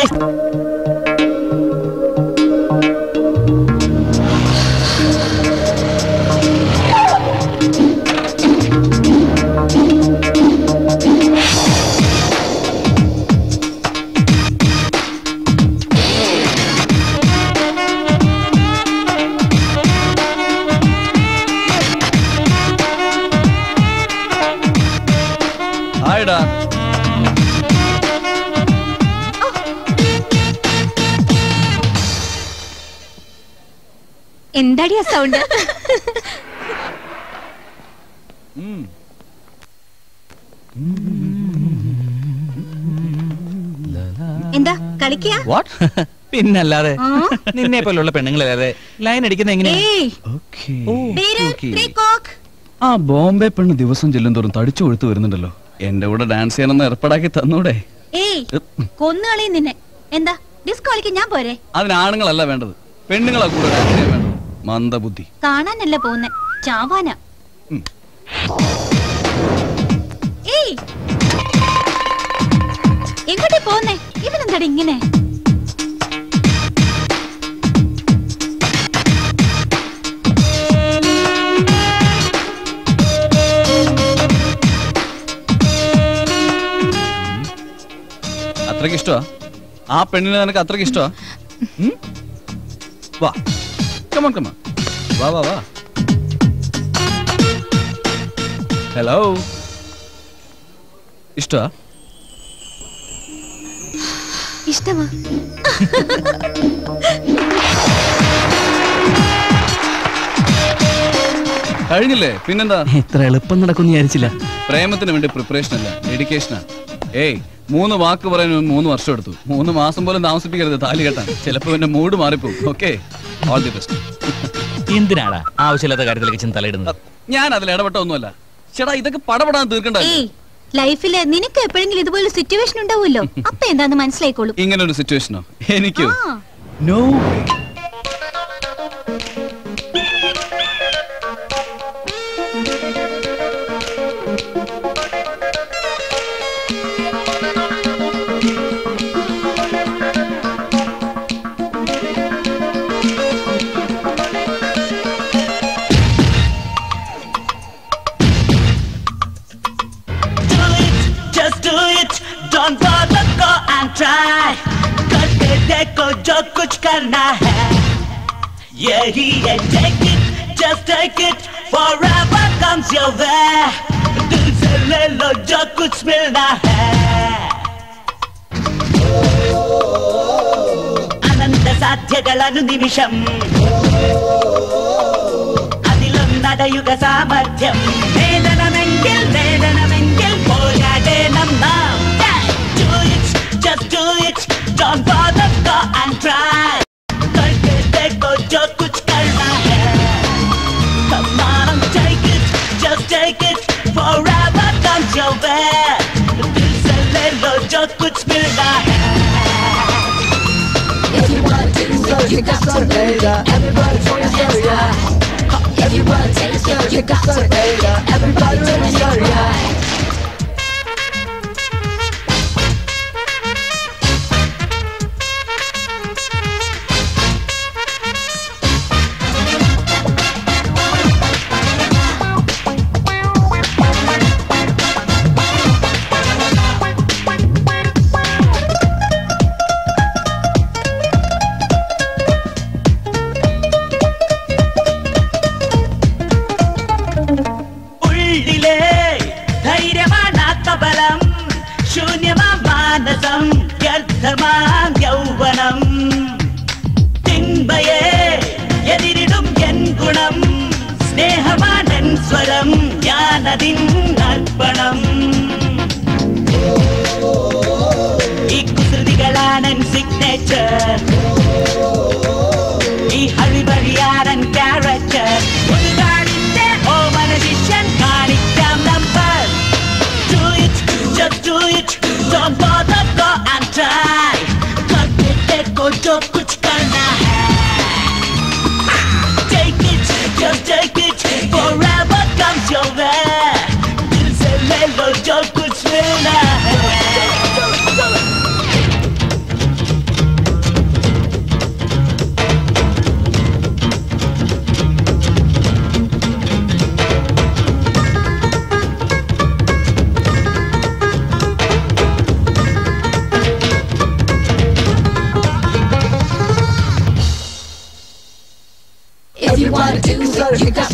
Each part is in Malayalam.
ഹായ്ടാ എന്താടിയാ സൗണ്ട് എന്താ കളിക്കുക വാട്ട് പിന്നല്ലാതെ നിന്നെ പോലുള്ള പെണ്ണുങ്ങളല്ലാതെ ലൈൻ അടിക്കുന്ന എങ്ങനെയാ ഏയ് ഓക്കേ. പേര് ഓക്കേ. ത്രീ കോക്ക് ആ ബോംബെ പെണ്ണ് ദിവസം ചെല്ലുന്തോറും തടിച്ചു കൊഴുത്തു വരുന്നുണ്ടല്ലോ എന്റെ കൂടെ ഡാൻസ് ചെയ്യാനൊന്ന് ഏർപ്പാടാക്കി തന്നൂടെ ഏയ് കൊന്നുകളയും നിന്നെ എന്താ ഡിസ്കോ കളിക്കാൻ ഞാൻ പോരെ അതിന് ആണുങ്ങളല്ല വേണ്ടത് പെണ്ണുങ്ങളാ കൂടെ ഡാൻസ് ചെയ്യാൻ വേണ്ടത് മന്ദബുദ്ധി കാണാനല്ല പോകുന്നെ ചാവാനാ ഉം. ഏയ് എങ്ങോട്ടേ പോന്നേ ഇവനെന്താടി ഇങ്ങനെ അത്രയ്ക്ക് ഇഷ്ടമാ ആ പെണ്ണിനെ നിനക്ക് അത്രയ്ക്ക് ഇഷ്ടമാ ഉം? വാ കമൺ കമൺ വാ വാ വാ ഹലോ ഇഷ്ടമാ ഇഷ്ടമാ കഴിഞ്ഞില്ലേ പിന്നെന്താ ഇത്ര എളുപ്പം നടക്കും വിചാരിച്ചില്ല പ്രേമത്തിന് വേണ്ടി പ്രിപ്പറേഷൻ അല്ല ഡെഡിക്കേഷനാ ഏയ് മൂന്ന് വാക്ക് പറയാൻ ഒരു മൂന്ന് വർഷം എടുത്തു മൂന്ന് മാസം പോലും താമസിപ്പിക്കരുത് താലി കെട്ടാൻ ചിലപ്പോ എന്റെ മൂഡ് മാറിപ്പോകും ഓക്കെ ഓൾ ദി ബെസ്റ്റ് എന്തിനാടാ ആവശ്യമില്ലാത്ത കാര്യത്തിലേക്ക് ചെന്ന് തലയിടുന്നത് ഞാൻ അതിൽ ഇടപെട്ട ഒന്നുമല്ല ചേട്ടാ ഇതൊക്കെ പടപെടാൻ തീർക്കണ്ട ഏയ് ലൈഫില് നിനക്ക് എപ്പോഴെങ്കിലും ഇതുപോലെ സിറ്റുവേഷൻ ഉണ്ടാവുമല്ലോ അപ്പൊ എന്താന്ന് മനസ്സിലായിക്കോളും ഇങ്ങനെ ഒരു സിറ്റുവേഷനോ എനിക്കോ ആ no do it, just do it, don't bother, go and try. करके देखो जो कुछ करना है यही है take it, just take it, forever comes your way. दिल से ले लो जो कुछ मिलना है അനന്ത സാധ്യതകളനു നിമിഷം അതിലൊന്നടയുക സാമർഥ്യം വേദനമെങ്കിൽ വേദനമെങ്കിൽ പോരാടേണം നാം Do it, just do it, don't bother, go and try. करके देखो जो कुछ करना है Come on, take it, just take it, forever comes your way. दिल से ले लो जो कुछ मिलना है If you wanna do it, you got to make it. Everybody throw your hands high. If you wanna taste it, you got to make it. Everybody doing it right. ഉള്ളിലെ ധൈര്യമാണാത്ത ബലം ശൂന്യമാ മാനസം വ്യർത്ഥമാം യൗവനം തിന്മയെ എതിരിടും എൻ ഗുണം സ്നേഹമാണൻ സ്വരം ഞാനതിൻ അർപ്പണം ഈ കുസൃതികളാണൻ സിഗ്നേച്ചർ ഈ ഹരിവഴിയാണൻ ക്യാരക്ടർ ഒരു കാടിന്റെ ഓമന ശിഷ്യൻ കാണിക്കാം number Do it, just do it, don't bother, go and try. करके देखो जो कुछ करना है Take it, just take it, forever comes your way. दिल से ले लो जो कुछ मिलना है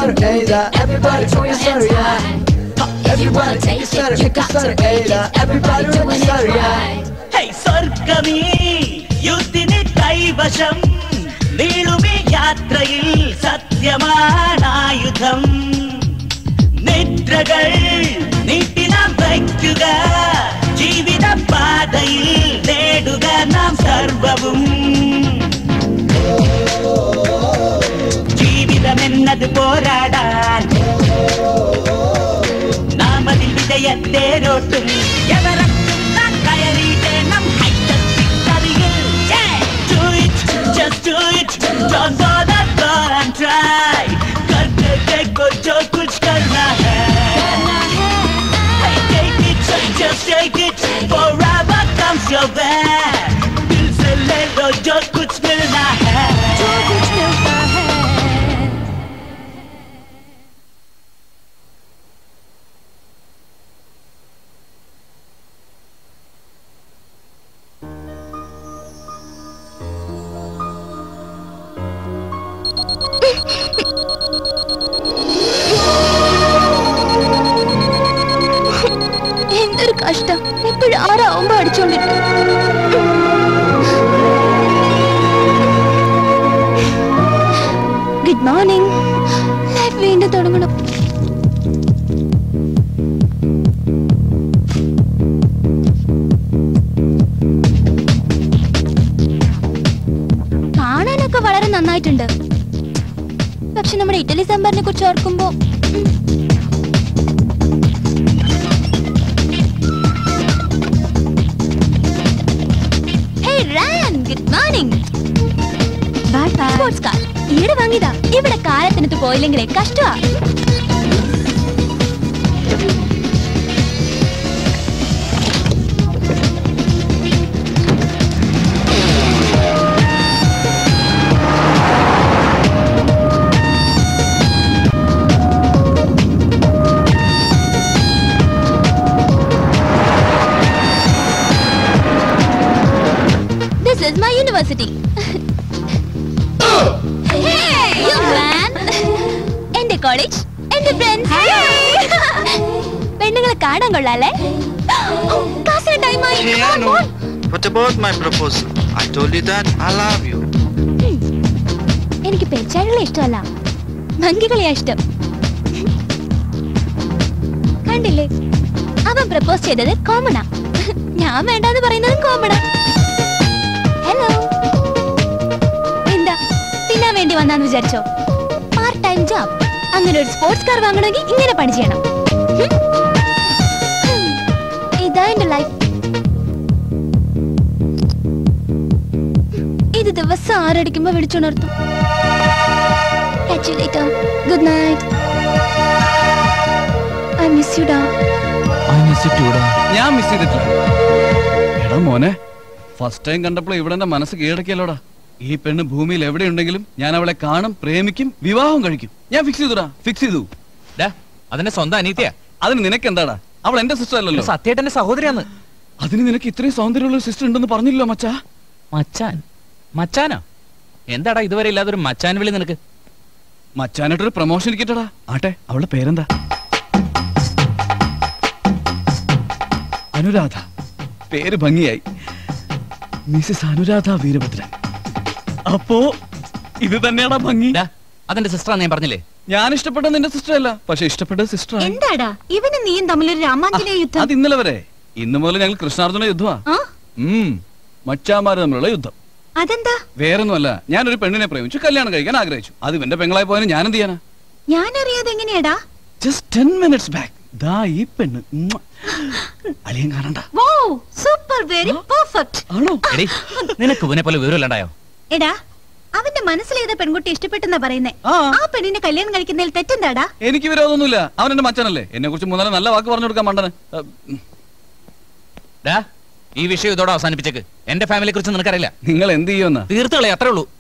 soda. Everybody drink a soda, yeah. Everybody take a soda, drink a soda. Everybody drink a soda, yeah. ഹൈ സ്വർഗമീ യുദ്ധിന് കൈവശം നീളുമി യാത്രയിൽ സത്യമാണായുധം നിദ്രകൾ നീട്ടി നാം വയ്ക്കുക ജീവിത പാതയിൽ നേടുക നാം സർവവും ജീവിതമെന്നത് പോരാടാൻ നാം അതിൽ വിജയത്തേരോട്ടും എവരക്കും നാം കയറിയിടേണം ഹൈറ്ററിയിൽ Do it, just do it, don't bother, go and try. करके देखो जो कुछ करना है Hey, take it, just take it, forever comes your way. दिल से ले लो जो कुछ मिलना है എന്തൊരു കഷ്ടം എപ്പോഴും ആറാവുമ്പോ അടിച്ചോണ്ടിരിക്കും ഗുഡ് മോർണിംഗ് ലൈഫ് വീണ്ടും തുടങ്ങണം കാണാനൊക്കെ വളരെ നന്നായിട്ടുണ്ട് പക്ഷെ നമ്മുടെ ഇഡലി സാമ്പാറിനെ കുറിച്ച് ഓർക്കുമ്പോ ഉം, Hey Ran, good morning. Bye bye. Sports car ഈടെ വാങ്ങിയതാ ഇവിടെ കാലത്തിനത്ത് പോയില്ലെങ്കിലേ കഷ്ടമാ this is my university You man. എന്റെ കോളേജ് എന്റെ ഫ്രണ്ട്സ് പെണ്ണുങ്ങളെ കാണാൻ കൊള്ളാല്ലേ ക്ലാസ്സിന് ടൈമായി Hey, I know. What about my proposal? I told you that I love you. എനിക്ക് പെച്ചാഴികളെ ഇഷ്ടമല്ല മങ്കികളെയാ ഇഷ്ടം കണ്ടില്ലേ അവൻ പ്രപ്പോസ് ചെയ്തത് കോമണാ ഞാൻ വേണ്ടാന്ന് പറയുന്നത് കോമണാ ഹലോ എന്താ തിന്നാൻ വേണ്ടി വന്നാന്ന് വിചാരിച്ചോ പാർട്ട് ടൈം ജോബ് അങ്ങനെ ഒരു സ്പോർട്സ് കാർ വാങ്ങണമെങ്കിൽ ഇങ്ങനെ പണി ചെയ്യണം ഹും. ഹും. ഇതാ എന്റെ ലൈഫ് ഇത് ദിവസം ആറടിക്കുമ്പോ വിളിച്ചുണർത്തും Catch you later. Good night. I miss you, da. ഞാൻ മിസ് ചെയ്തിട്ടില്ല എടാ മോനെ ഫസ്റ്റ് ടൈം കണ്ടപ്പോൾ ഇവിടെ എന്റെ മനസ്സ് കീഴടക്കിയല്ലോടാ ഈ പെണ്ണ് ഭൂമിയിൽ എവിടെയുണ്ടെങ്കിലും ഞാൻ അവളെ കാണും പ്രേമിക്കും വിവാഹം കഴിക്കും ഞാൻ ഫിക്സ് ചെയ്തുടാ ഫിക്സ് ചെയ്തു ഡാ, അതിന്റെ സ്വന്തം അനീതിയാ അതിന് നിനക്ക് എന്താടാ അവൾ എന്റെ സിസ്റ്റർ അല്ലല്ലോ സത്യേട്ടന്റെ സഹോദരിയാന്ന് അതിന് നിനക്ക് ഇത്രയും സൗന്ദര്യമുള്ള ഒരു സിസ്റ്റർ ഉണ്ടെന്ന് പറഞ്ഞില്ലല്ലോ മച്ചാ മച്ചാൻ മച്ചാനോ എന്താടാ ഇതുവരെ ഇല്ലാതൊരു മച്ചാൻ വിളി നിനക്ക് മച്ചാനായിട്ടൊരു പ്രൊമോഷൻ കിട്ടടാ ആട്ടെ അവളുടെ പേരെന്താ അനുരാധ പേര് ഭംഗിയായി മിസ്സിസ് അനുരാധ വീരഭദ്രൻ അപ്പോ ഇത് തന്നെയാടാ ഭംഗി ഡാ, അതെന്റെ സിസ്റ്റർ ഞാൻ പറഞ്ഞില്ലേ ഞാൻ ഇഷ്ടപ്പെട്ട നിന്റെ സിസ്റ്റർ അല്ല പക്ഷെ ഇഷ്ടപ്പെട്ട സിസ്റ്റർ എന്താടാ ഇവനും നീയും തമ്മിലൊരു രാമാഞ്ജനേയ യുദ്ധം അത് ഇന്നലെ വരെ ഇന്ന് മുതൽ ഞങ്ങൾ കൃഷ്ണാർജുന യുദ്ധമാ ആ ഉം മച്ചാമാര് തമ്മിലുള്ള യുദ്ധം അതെന്താ വേറൊന്നുമല്ല ഞാനൊരു പെണ്ണിനെ പ്രേമിച്ചു കല്യാണം കഴിക്കാൻ ആഗ്രഹിച്ചു അത് ഇവന്റെ പെങ്ങളായി പോയാലും ഞാൻ എന്ത് ചെയ്യാനാ ഞാൻ അറിയാതെ എങ്ങനെയാടാ ജസ്റ്റ് ടെൻ മിനിറ്റ്സ് ബാക്ക് ദാ ഈ പെണ്ണ് ഉമ്മ. അളിയൻ കാണണ്ട വോ സൂപ്പർ വെരി പെർഫെക്റ്റ് ആണോ എടി നിനക്ക് ഇവനെ പോലെ വിവരമില്ലാണ്ടായോ എടാ അവന്റെ മനസ്സിലേത പെൺകുട്ടി ഇഷ്ടപ്പെട്ടെന്നാ പറയുന്നേ ആ. ആ പെണ്ണിനെ കല്യാണം കഴിക്കുന്നതിൽ തെറ്റെന്താടാ എനിക്ക് വിരോധമൊന്നുമില്ല അവൻ എന്റെ മച്ചനല്ലേ എന്നെ കുറിച്ച് മൂന്നാല് നല്ല വാക്ക് പറഞ്ഞു കൊടുക്കാൻ മണ്ടന് അഹ്, ഉം. ഡാ ഈ വിഷയം ഇതോടെ അവസാനിപ്പിച്ചേക്ക് എന്റെ ഫാമിലിയെ കുറിച്ച് നിനക്കറിയില്ല നിങ്ങൾ എന്ത് ചെയ്യുമെന്നാ തീർത്തുകളെ അത്രേ ഉള്ളൂ